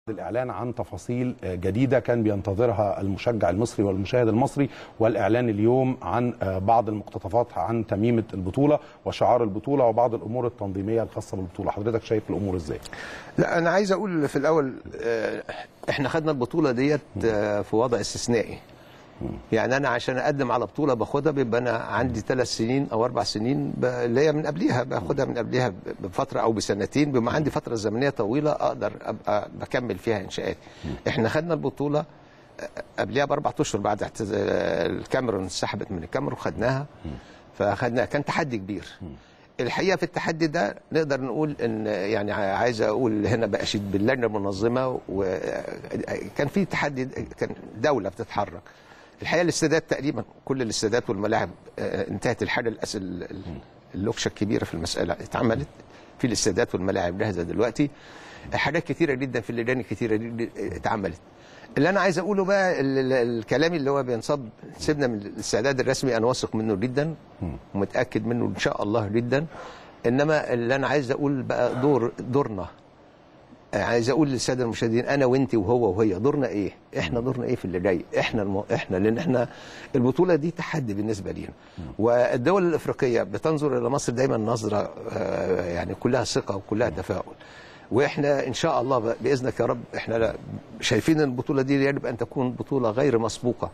الإعلان عن تفاصيل جديدة كان بينتظرها المشجع المصري والمشاهد المصري والإعلان اليوم عن بعض المقتطفات عن تميمة البطولة وشعار البطولة وبعض الأمور التنظيمية الخاصة بالبطولة حضرتك شايف الأمور إزاي؟ لا انا عايز اقول في الاول آه، احنا خدنا البطوله ديت آه، في وضع استثنائي يعني انا عشان اقدم على بطوله باخدها بيبقى انا عندي ثلاث سنين او اربع سنين ب- اللي هي من قبليها باخدها من قبليها ب- بفتره او بسنتين بما عندي فتره زمنيه طويله اقدر ابقى بكمل فيها انشاءاتي احنا خدنا البطوله آه، قبليها باربع اشهر بعد اعتز- آه، الكاميرون انسحبت من الكاميرون خدناها فخدناها كان تحدي كبير الحقيقه في التحدي ده نقدر نقول ان يعني عايز اقول هنا باشيد باللجنه المنظمه وكان في تحدي كان دوله بتتحرك الحقيقه الاستادات تقريبا كل الاستادات والملاعب آه، انتهت الحاجه الأس- ال- ال- اللوكشه الكبيره في المساله اتعملت في الاستادات والملاعب جاهزه دلوقتي حاجات كتيره جدا في اللجان الكتيره دي اتعملت اللي انا عايز اقوله بقى ال- ال- الكلام اللي هو بينصب سيبنا من الاستعداد الرسمي انا واثق منه جدا ومتاكد منه ان شاء الله جدا انما اللي انا عايز اقول بقى دور دورنا عايز اقول للساده المشاهدين انا وانت وهو وهي دورنا ايه؟ احنا دورنا ايه في اللي جاي؟ احنا الم... احنا لان احنا البطوله دي تحدي بالنسبه لينا. والدول الافريقيه بتنظر الى مصر دايما نظره آه، يعني كلها ثقه وكلها تفاؤل. واحنا ان شاء الله ب- باذنك يا رب احنا لا- شايفين ان البطوله دي يجب ان تكون بطوله غير مسبوقه.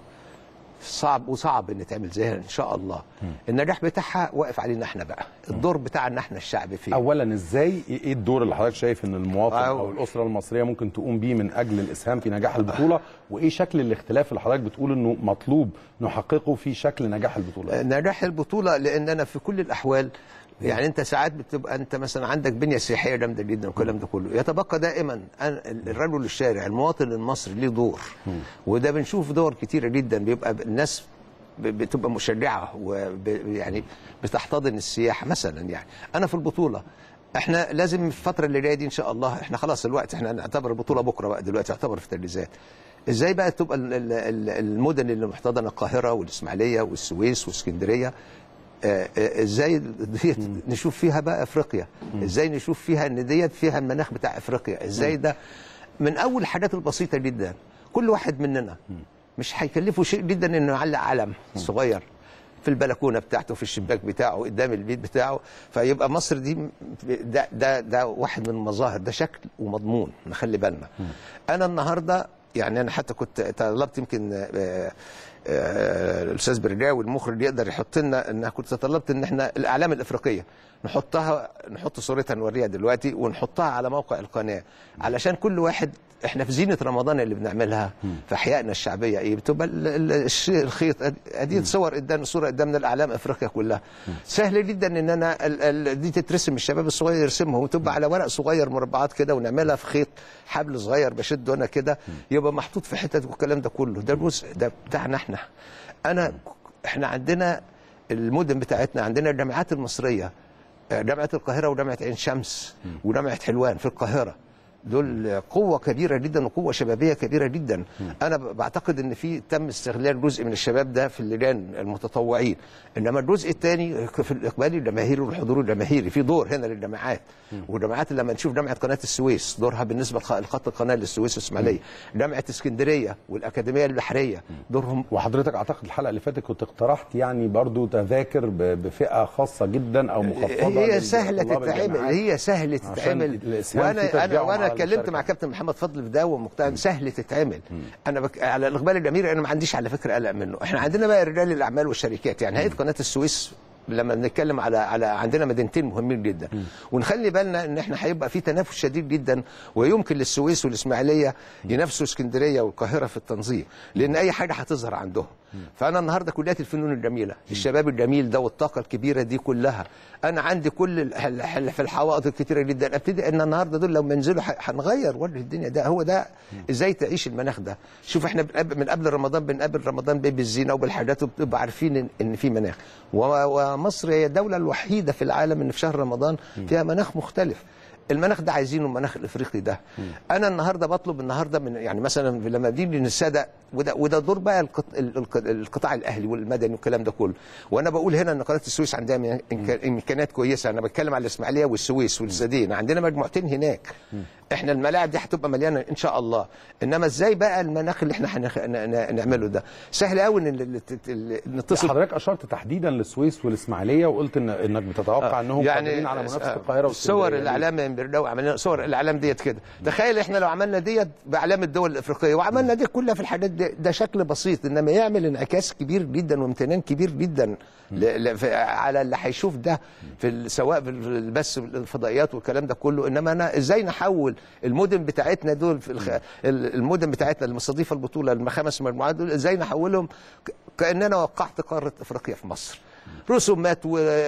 صعب وصعب ان تعمل زيها ان شاء الله. النجاح بتاعها واقف علينا احنا بقى، الدور بتاعنا احنا الشعب فيه. أولا إزاي إيه الدور اللي حضرتك شايف إن المواطن أو- أو الأسرة المصرية ممكن تقوم بيه من أجل الإسهام في نجاح البطولة وإيه شكل الاختلاف اللي حضرتك بتقول إنه مطلوب نحققه في شكل نجاح البطولة؟ نجاح البطوله لان انا في كل الاحوال يعني انت ساعات بتبقى انت مثلا عندك بنيه سياحيه جامده جدا والكلام ده كله يتبقى دائما أن- الرجل الشارع المواطن المصري ليه دور وده بنشوف دور كتيره جدا بيبقى الناس ب- بتبقى مشجعه ويعني بتحتضن السياحه مثلا يعني انا في البطوله احنا لازم في الفتره اللي جايه دي ان شاء الله احنا خلاص الوقت احنا نعتبر البطوله بكره بقى دلوقتي يعتبر في التجهيزات ازاي بقى تبقى ال- ال- ال- المدن اللي محتضنه القاهره والاسماعيليه والسويس واسكندريه آه، آه، ازاي ديت نشوف فيها بقى افريقيا ازاي نشوف فيها ان ديت فيها المناخ بتاع افريقيا ازاي ده من اول الحاجات البسيطه جدا كل واحد مننا مش هيكلفه شيء جدا انه يعلق علم صغير في البلكونه بتاعته في الشباك بتاعه قدام البيت بتاعه فيبقى مصر دي ده ده ده واحد من المظاهر ده شكل ومضمون نخلي بالنا انا النهارده يعني انا حتى كنت طلبت يمكن آه، آه، الاستاذ برجاوي المخرج يقدر يحط لنا ان كنت طلبت ان احنا الاعلام الافريقيه نحطها نحط صورتها نوريها دلوقتي ونحطها على موقع القناه علشان كل واحد احنا في زينه رمضان اللي بنعملها في احيائنا الشعبيه ايه بتبقى ال- ال- الش- الخيط ادي صور قدام صوره قدامنا الاعلام افريقيا كلها سهل جدا ان انا ال- ال- دي تترسم الشباب الصغير يرسمها وتبقى على ورق صغير مربعات كده ونعملها في خيط حبل صغير بشده انا كده يبقى محطوط في حتت والكلام ده كله ده جزء ده بتاعنا احنا انا احنا عندنا المدن بتاعتنا عندنا الجامعات المصريه جامعه القاهره وجامعه عين شمس وجامعه حلوان في القاهره دول قوة كبيرة جدا وقوة شبابية كبيرة جدا أنا ب- بعتقد أن في تم استغلال جزء من الشباب ده في اللجان المتطوعين إنما الجزء الثاني في الإقبال الجماهيري والحضور الجماهيري في دور هنا للجامعات والجامعات لما نشوف جامعة قناة السويس دورها بالنسبة لخ- لخط القناة للسويس والإسماعيلية جامعة اسكندرية والأكاديمية البحرية دورهم وحضرتك اعتقد الحلقه اللي فاتت كنت اقترحت يعني برضو تذاكر ب- بفئه خاصه جدا او مخفضه هي لل- سهله لطلاب تتعمل الجامعات. هي سهله عشان تتعمل الإسهام في وانا انا تشجيعهم وانا على اتكلمت المشاركة. مع كابتن محمد فضل في ده ومقتنع سهل تتعمل انا بك... على الاقبال الجماهيري انا ما عنديش على فكره قلق منه احنا عندنا بقى رجال الاعمال والشركات يعني هيئه قناه السويس لما بنتكلم على على عندنا مدينتين مهمين جدا ونخلي بالنا ان احنا هيبقى في تنافس شديد جدا ويمكن للسويس والاسماعيليه ينافسوا اسكندريه والقاهره في التنظيم لان اي حاجه هتظهر عندهم فانا النهارده كليات الفنون الجميله الشباب الجميل ده والطاقه الكبيره دي كلها انا عندي كل ال- ال- ال- في الحوائط الكتيره جدا ابتدي ان النهارده دول لو منزلوا ح- هنغير وجه الدنيا ده هو ده ازاي تعيش المناخ ده شوف احنا بنقابل- من قبل رمضان بنقابل رمضان بيه بالزينه وبالحاجات وبنبقى عارفين ان, إن في مناخ و- ومصر هي الدوله الوحيده في العالم ان في شهر رمضان فيها مناخ مختلف المناخ ده عايزينه المناخ الافريقي ده انا النهارده بطلب النهارده من يعني مثلا لما بنيجي للساده وده وده دور بقى القط- ال- الق- القطاع الاهلي والمدني والكلام ده كله وانا بقول هنا ان قناه السويس عندها من- إمكا- امكانيات كويسه انا بتكلم على الاسماعيليه والسويس والسدين عندنا مجموعتين هناك احنا الملاعب دي هتبقى مليانه ان شاء الله انما ازاي بقى المناخ اللي احنا هنخ... ن- ن- نعمله ده سهل قوي ان ال- ال- ال- نتصل حضرتك اشرت تحديدا للسويس والاسماعيليه وقلت ان انك بتتوقع انهم قادرين على منافسه القاهره صور والإسكندرية. الاعلام من برداوي عملنا صور الاعلام ديت كده تخيل احنا لو عملنا ديت باعلام الدول الافريقيه وعملنا دي كلها في الحاجات دي ده شكل بسيط انما يعمل انعكاس كبير جدا وامتنان كبير جدا ل- ل- في- على اللي هيشوف ده في ال- سواء في البث الفضائيات والكلام ده كله انما انا ازاي نحول المدن بتاعتنا دول في الخ... ال- المدن بتاعتنا المستضيفه البطوله الخمس مجموعات دول ازاي نحولهم ك- كاننا وقعت قاره افريقيا في مصر رسومات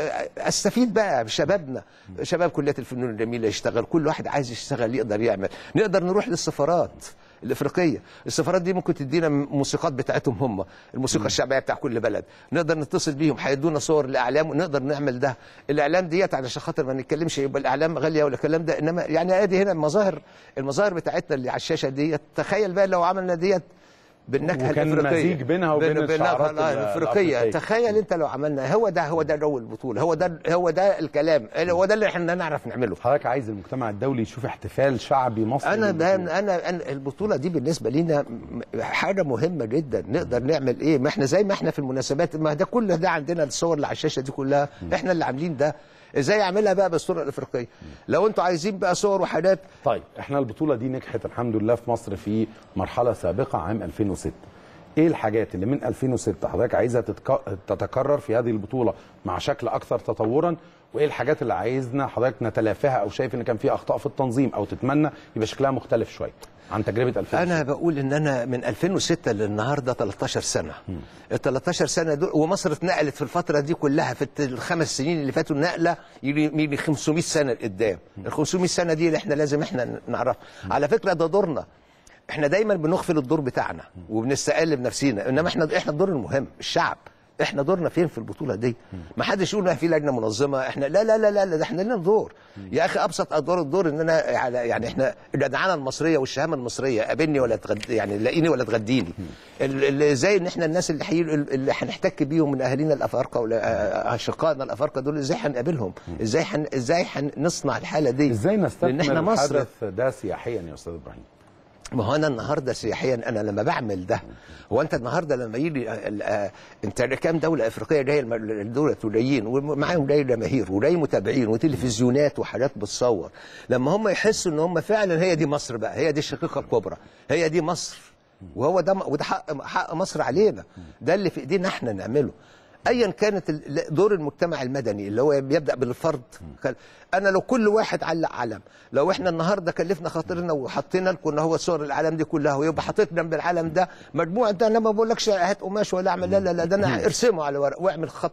واستفيد بقى بشبابنا شباب كليات الفنون الجميله يشتغل كل واحد عايز يشتغل يقدر يعمل نقدر نروح للسفارات الافريقيه السفارات دي ممكن تدينا موسيقات بتاعتهم هم الموسيقى الشعبيه بتاع كل بلد نقدر نتصل بيهم هيدونا صور الاعلام ونقدر نعمل ده الاعلام ديت علشان خاطر ما نتكلمش يبقى الاعلام غاليه ولا الكلام ده انما يعني ادي هنا المظاهر المظاهر بتاعتنا اللي على الشاشه ديت تخيل بقى لو عملنا ديت بالنكهه وكان الافريقيه مزيج بينها وبين بين- بين- الشعارات آه، ال- الافريقيه الأفريقية. تخيل انت لو عملنا هو ده هو ده جو البطوله هو ده هو ده الكلام هو ده اللي احنا نعرف نعمله حضرتك عايز المجتمع الدولي يشوف احتفال شعبي مصري انا للبطولة. انا انا أنا البطوله دي بالنسبه لينا م- حاجه مهمه جدا نقدر نعمل ايه ما احنا زي ما احنا في المناسبات ما ده كل ده عندنا الصور اللي على الشاشه دي كلها احنا اللي عاملين ده ازاي اعملها بقى بالصوره الافريقيه لو انتوا عايزين بقى صور وحاجات طيب احنا البطوله دي نجحت الحمد لله في مصر في مرحله سابقه عام 2006 ايه الحاجات اللي من 2006 حضرتك عايزها تتك... تتكرر في هذه البطوله مع شكل اكثر تطورا وايه الحاجات اللي عايزنا حضرتك نتلافاها او شايف ان كان في اخطاء في التنظيم او تتمنى يبقى شكلها مختلف شويه عن تجربه 2006 انا بقول ان انا من 2006 للنهارده 13 سنه ال 13 سنه دول ومصر اتنقلت في الفتره دي كلها في الت- الخمس سنين اللي فاتوا نقله يجي يجي 500 سنه لقدام ال 500 سنه دي اللي احنا لازم احنا نعرفها على فكره ده دورنا احنا دايما بنغفل الدور بتاعنا وبنستقل بنفسينا انما احنا احنا الدور المهم الشعب احنا دورنا فين في البطوله دي ما حدش يقول إن في لجنه منظمه احنا لا لا لا لا, لا ده احنا لنا دور يا اخي ابسط ادوار الدور ان انا على يعني احنا الجدعنه المصريه والشهامه المصريه قابلني ولا تغد يعني لاقيني ولا تغديني ال- ال- ازاي ان احنا الناس اللي حي... اللي هنحتك بيهم من اهالينا الافارقه ولا اشقائنا الافارقه دول ازاي هنقابلهم ازاي حن... ازاي هنصنع الحاله دي ازاي لان نستثمر احنا مصر الحدث ده سياحيا يا استاذ ابراهيم ما هو انا النهارده سياحيا انا لما بعمل ده هو انت النهارده لما يجي ال- آه، انت كام دوله افريقيه جايه الم- الدوله جايين ومعاهم جاي جماهير وجاي متابعين وتلفزيونات وحاجات بتصور لما هم يحسوا ان هم فعلا هي دي مصر بقى هي دي الشقيقه الكبرى هي دي مصر وهو ده وده حق حق مصر علينا ده اللي في ايدينا احنا نعمله ايا كانت ال- دور المجتمع المدني اللي هو بيبدا بالفرد كان- انا لو كل واحد علق علم لو احنا النهارده كلفنا خاطرنا وحطينا لكم ان هو صور العالم دي كلها ويبقى حاطط جنب العالم ده مجموعه ده انا ما بقولكش هات قماش ولا اعمل لا لا لا ده انا ارسمه على ورق واعمل خط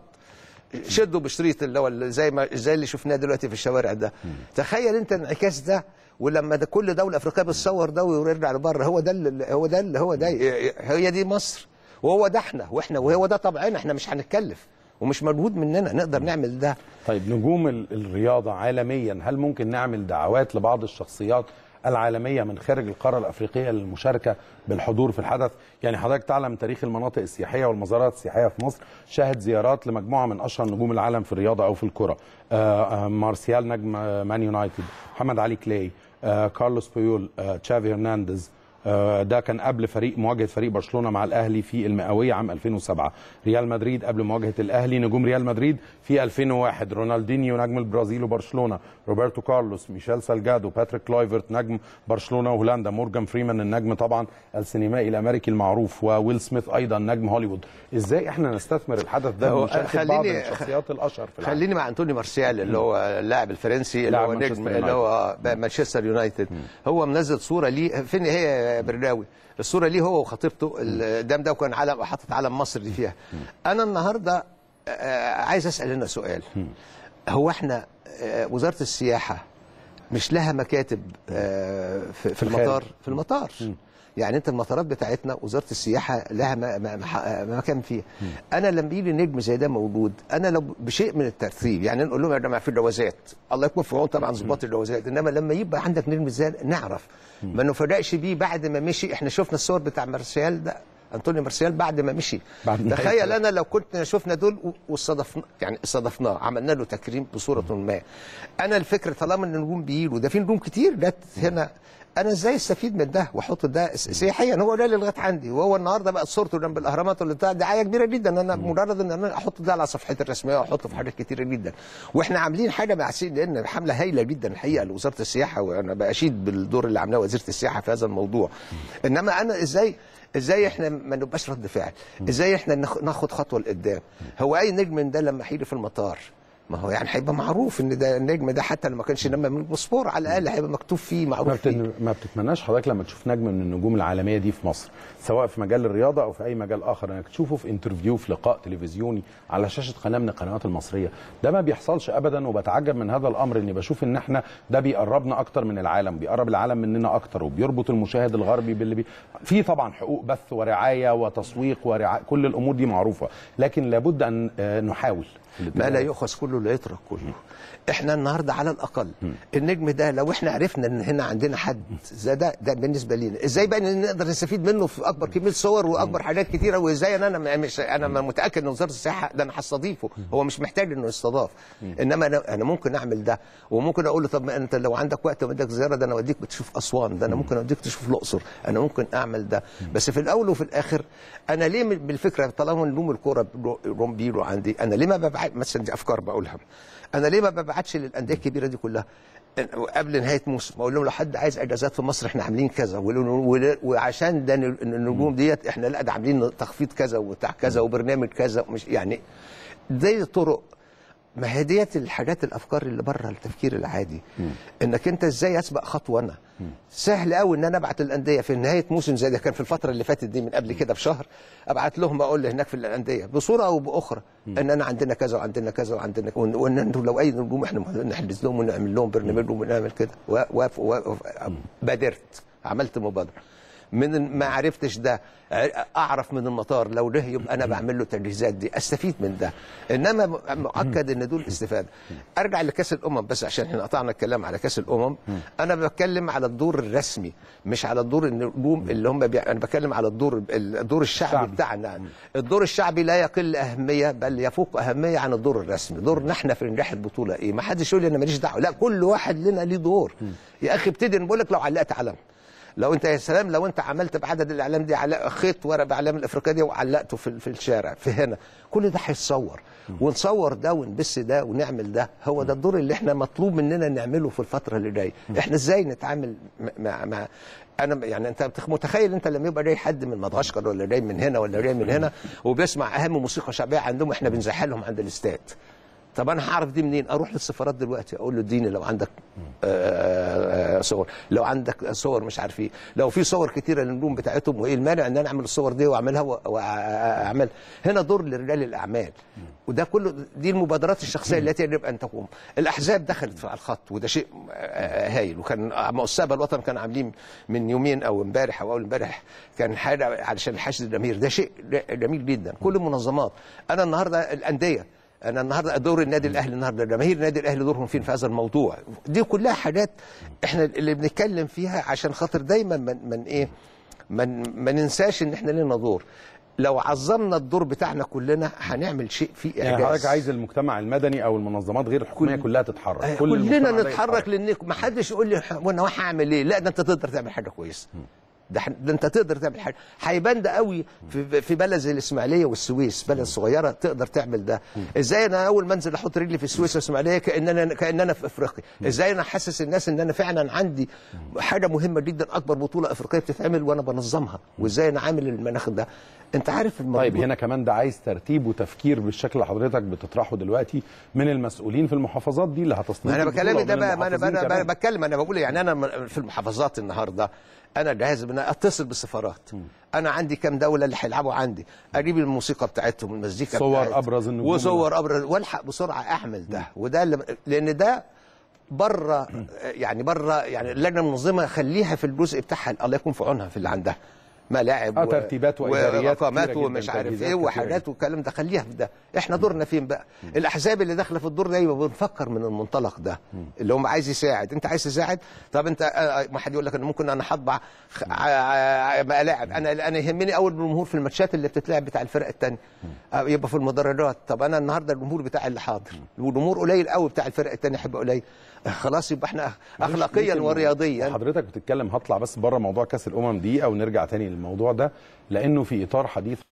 شده بشريط اللي هو اللي زي ما زي اللي شفناه دلوقتي في الشوارع ده تخيل انت الانعكاس ده ولما ده كل دوله افريقيه بتصور ده ويرجع لبره هو ده اللي هو ده اللي هو ده هي دي مصر وهو ده احنا واحنا وهو ده طبعنا احنا مش هنتكلف ومش مجهود مننا نقدر نعمل ده طيب نجوم ال- الرياضة عالميا هل ممكن نعمل دعوات لبعض الشخصيات العالمية من خارج القارة الأفريقية للمشاركة بالحضور في الحدث يعني حضرتك تعلم تاريخ المناطق السياحية والمزارات السياحية في مصر شاهد زيارات لمجموعة من أشهر نجوم العالم في الرياضة أو في الكرة آه، آه، مارسيال نجم آه، مان يونايتد محمد علي كلاي آه، كارلوس بيول آه، تشافي هرنانديز آه، ده كان قبل فريق مواجهه فريق برشلونه مع الاهلي في المئويه عام 2007 ريال مدريد قبل مواجهه الاهلي نجوم ريال مدريد في 2001 رونالدينيو نجم البرازيل وبرشلونه روبرتو كارلوس ميشيل سالجادو باتريك كلايفرت نجم برشلونه وهولندا مورجان فريمان النجم طبعا السينمائي الامريكي المعروف وويل سميث ايضا نجم هوليوود ازاي احنا نستثمر الحدث ده هو بمشاركه بعض خليني- الشخصيات الاشهر في العالم خليني مع انتوني مارسيال اللي هو اللاعب الفرنسي اللي لاعب هو مانشستر نجم اللي هو مانشستر يونايتد هو منزل صوره ليه فين هي يا برناوي الصوره ليه هو وخطيبته الدم ده وكان علم حاطط علم مصر دي فيها انا النهارده آه، عايز اسال هنا سؤال هو احنا آه، وزاره السياحه مش لها مكاتب آه، في في الخارج. المطار في المطار يعني انت المطارات بتاعتنا وزاره السياحه لها م- م- مح- مكان فيها انا لما يجي نجم زي ده موجود انا لو بشيء من الترتيب يعني نقول لهم يا جماعه في جوازات الله يكون في عون طبعا ظباط الجوازات انما لما يبقى عندك نجم زي ده نعرف ما نفرقش بيه بعد ما مشي احنا شفنا الصور بتاع مارسيال ده انطونيو مارسيال بعد ما مشي بعد ما تخيل مشي. انا لو كنت شفنا دول و- واستضفنا يعني استضفناه عملنا له تكريم بصوره ما انا الفكره طالما ان النجوم بيجوا ده في نجوم كتير جت هنا انا ازاي استفيد من ده واحط ده س- سياحيا هو ده اللي لغايه عندي وهو النهارده بقى صورته جنب الاهرامات ولا بتاع دعايه كبيره جدا انا مجرد ان انا احط ده على صفحتي الرسميه واحطه في حاجات كتيره جدا واحنا عاملين حاجه مع سي لان حمله هايله جدا الحقيقه لوزاره السياحه وانا باشيد بالدور اللي عاملاه وزيره السياحه في هذا الموضوع انما انا ازاي ازاي احنا ما نبقاش رد فعل ازاي احنا ناخ- ناخد خطوه لقدام هو اي نجم من ده لما هيجي في المطار ما هو يعني هيبقى معروف ان ده النجم ده حتى لما كانش نجم من البوسفور على الاقل هيبقى مكتوب فيه ما, معروف فيه بتن... ما بتتمناش حضرتك لما تشوف نجم من النجوم العالميه دي في مصر سواء في مجال الرياضه او في اي مجال اخر انك تشوفه في انترفيو في لقاء تلفزيوني على شاشه قناه من القنوات المصريه ده ما بيحصلش ابدا وبتعجب من هذا الامر اني بشوف ان احنا ده بيقربنا اكتر من العالم بيقرب العالم مننا اكتر وبيربط المشاهد الغربي باللي بي... في طبعا حقوق بث ورعايه وتسويق ورعاية كل الامور دي معروفه لكن لابد ان آه، نحاول في ما الاتجاه لا ده. يؤخذ كله لا يترك كله احنا النهارده على الاقل النجم ده لو احنا عرفنا ان هنا عندنا حد زي ده ده بالنسبه لينا ازاي بقى نقدر نستفيد منه في اكبر كميه صور واكبر حاجات كتيره وازاي ان انا م- مش انا م- متاكد ان وزاره السياحه ده انا هستضيفه هو مش محتاج انه يستضاف انما انا انا ممكن اعمل ده وممكن اقول له طب ما انت لو عندك وقت وبدك زياره ده انا اوديك تشوف اسوان ده انا ممكن اوديك تشوف الاقصر انا ممكن اعمل ده بس في الاول وفي الاخر انا ليه من- بالفكره طالما نجوم الكوره بيرو- روم بيرو عندي انا ليه ما ببعت مثلا دي افكار بقولها انا ليه ما ببعتش للانديه الكبيره دي كلها قبل نهايه موسم اقول لهم لو حد عايز اجازات في مصر احنا عاملين كذا ول- ول- وعشان ده ن- النجوم ديت احنا لا ده عاملين تخفيض كذا وبتاع كذا وبرنامج كذا مش يعني دي طرق ما هي ديت الحاجات الافكار اللي بره التفكير العادي انك انت ازاي اسبق خطوه انا سهل قوي ان انا ابعت الانديه في نهايه موسم زي ده كان في الفتره اللي فاتت دي من قبل كده بشهر ابعت لهم اقول هناك في الانديه بصوره او باخرى ان انا عندنا كذا وعندنا كذا وعندنا وان وإن انتوا لو اي نجوم احنا نحجز لهم ونعمل لهم برنامجهم ونعمل كده و- وافق وافق بادرت عملت مبادره من ما عرفتش ده ع- اعرف من المطار لو ده يبقى انا بعمل له تجهيزات دي استفيد من ده انما م- مؤكد ان دول استفاده ارجع لكاس الامم بس عشان احنا قطعنا الكلام على كاس الامم انا بتكلم على الدور الرسمي مش على الدور النجوم اللي هم بي... انا بتكلم على الدور الدور الشعبي الشعبي. بتاعنا الدور الشعبي لا يقل اهميه بل يفوق اهميه عن الدور الرسمي دورنا احنا في نجاح البطوله ايه ما حدش يقول لي انا ماليش دعوه لا كل واحد لنا ليه دور يا اخي ابتدي بقول لك لو علقت علم لو انت يا سلام لو انت عملت بعدد الاعلام دي علق خيط ورا باعلام الافريقيه دي وعلقته في في الشارع في هنا كل ده هيتصور ونصور ده ونبث ده ونعمل ده هو ده الدور اللي احنا مطلوب مننا نعمله في الفتره اللي جايه احنا ازاي نتعامل مع, مع, مع انا يعني انت بتخ- متخيل انت لما يبقى جاي حد من مدغشقر ولا جاي من هنا ولا جاي من هنا وبيسمع اهم موسيقى شعبيه عندهم احنا بنزحها لهم عند الاستاد طب انا هعرف دي منين اروح للسفارات دلوقتي اقول له اديني لو عندك آه، آه، صور لو عندك صور مش عارف ايه لو في صور كتيره للنجوم بتاعتهم وايه المانع ان انا اعمل الصور دي واعملها و- واعمل هنا دور لرجال الاعمال وده كله دي المبادرات الشخصيه التي يجب ان تقوم الاحزاب دخلت على الخط وده شيء آه، هايل وكان مؤسسه الوطن كان عاملين من يومين او امبارح او اول امبارح كان حاجه علشان الحشد الجماهير ده شيء جميل جدا كل المنظمات انا النهارده الانديه انا النهارده دور النادي الاهلي النهارده جماهير النادي الاهلي دورهم فين في هذا الموضوع دي كلها حاجات احنا اللي بنتكلم فيها عشان خاطر دايما من, من ايه من ما ننساش ان احنا لنا دور لو عظمنا الدور بتاعنا كلنا هنعمل شيء فيه يعني اعجاز حضرتك عايز المجتمع المدني او المنظمات غير الحكوميه كل- كلها تتحرك آه، كل المجتمع كلنا ده نتحرك يتحرك. لان ما حدش يقول لي وانا هعمل ايه لا ده انت تقدر تعمل حاجه كويسه ده, ح- ده انت تقدر تعمل حاجه هيبان ده قوي في, في بلد زي الاسماعيليه والسويس بلد صغيره تقدر تعمل ده ازاي انا اول ما انزل احط رجلي في السويس والاسماعيليه كان انا كان انا في افريقيا ازاي انا احسس الناس ان انا فعلا عندي حاجه مهمه جدا اكبر بطوله افريقيه بتتعمل وانا بنظمها وازاي انا عامل المناخ ده انت عارف الموضوع طيب هنا كمان ده عايز ترتيب وتفكير بالشكل اللي حضرتك بتطرحه دلوقتي من المسؤولين في المحافظات دي اللي هتستضيف ما انا البطولة بكلامي ده ومن بقى ما انا المحافظين انا كمان. بتكلم انا بقول يعني انا م- في المحافظات النهارده انا جاهز ان أنا اتصل بالسفارات انا عندي كام دوله اللي هيلعبوا عندي اجيب الموسيقى بتاعتهم المزيكا صور بتاعتهم أبرز النجوم. وصور ابرز والحق بسرعه اعمل ده وده اللي لان ده بره يعني بره يعني اللجنه المنظمه خليها في الجزء بتاعها الله يكون في عونها في اللي عندها ملاعب آه، ترتيبات وإداريات واقامات كتيرة جداً، ومش عارف تجهيزات ايه كتيرة وحاجات والكلام ده خليها في ده احنا دورنا فين بقى الاحزاب اللي داخله في الدور ده يبقى بنفكر من المنطلق ده اللي هم عايز يساعد انت عايز تساعد طب انت آه، ما حد يقول لك انا ممكن انا هطبع خ- ع- ع- ملاعب انا انا يهمني اول الجمهور في الماتشات اللي بتتلعب بتاع الفرق الثانيه يبقى في المدرجات طب انا النهارده الجمهور بتاعي اللي حاضر والجمهور قليل قوي بتاع الفرق الثانيه هيبقى قليل آه، خلاص يبقى احنا اخلاقيا يمكن ورياضيا حضرتك بتتكلم هطلع بس بره موضوع كاس الامم دقيقه ونرجع تاني للموضوع ده لانه في اطار حديث